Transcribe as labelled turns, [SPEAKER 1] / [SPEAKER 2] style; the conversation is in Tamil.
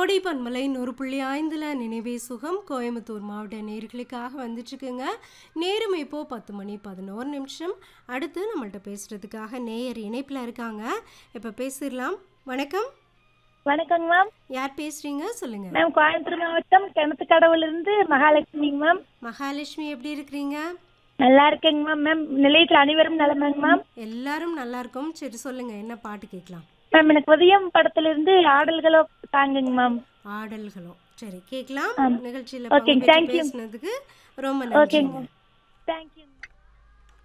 [SPEAKER 1] கோடை பன்மலை நூறு புள்ளி ஐந்தில் நினைவே சுகம் கோயம்புத்தூர் மாவட்ட நேர்களுக்காக வந்துட்டுருக்குங்க நேரம் இப்போ பத்து மணி பதினோரு நிமிஷம் அடுத்து நம்மள்ட்ட பேசுகிறதுக்காக நேயர் இணைப்பில் இருக்காங்க இப்போ பேசிடலாம் வணக்கம்
[SPEAKER 2] வணக்கங்க மேம்
[SPEAKER 1] யார் பேசுகிறீங்க சொல்லுங்கள்
[SPEAKER 2] மேம் கோயம்புத்தூர் மாவட்டம் கிணத்து கடவுல இருந்து மகாலட்சுமிங்க மேம்
[SPEAKER 1] மகாலட்சுமி எப்படி இருக்கிறீங்க
[SPEAKER 2] நல்லா இருக்கேங்க மேம் மேம் நிலையத்தில் அனைவரும் நலமாங்க மேம்
[SPEAKER 1] எல்லாரும் நல்லா இருக்கோம் சரி சொல்லுங்கள் என்ன பாட்டு கேட்கலாம்
[SPEAKER 2] மேம் எனக்கு உதயம் படத்துல இருந்து ஆடல்களோ தாங்குங்க மேம்
[SPEAKER 1] ஆடல்களோ சரி கேட்கலாம்
[SPEAKER 2] ஆம்.
[SPEAKER 1] நிகழ்ச்சியில்
[SPEAKER 2] Okay, thank you.
[SPEAKER 1] பேசினதுக்கு ரொம்ப
[SPEAKER 2] ஓகேங்க
[SPEAKER 1] நன்றிங்க
[SPEAKER 2] மேம் தேங்க்யூ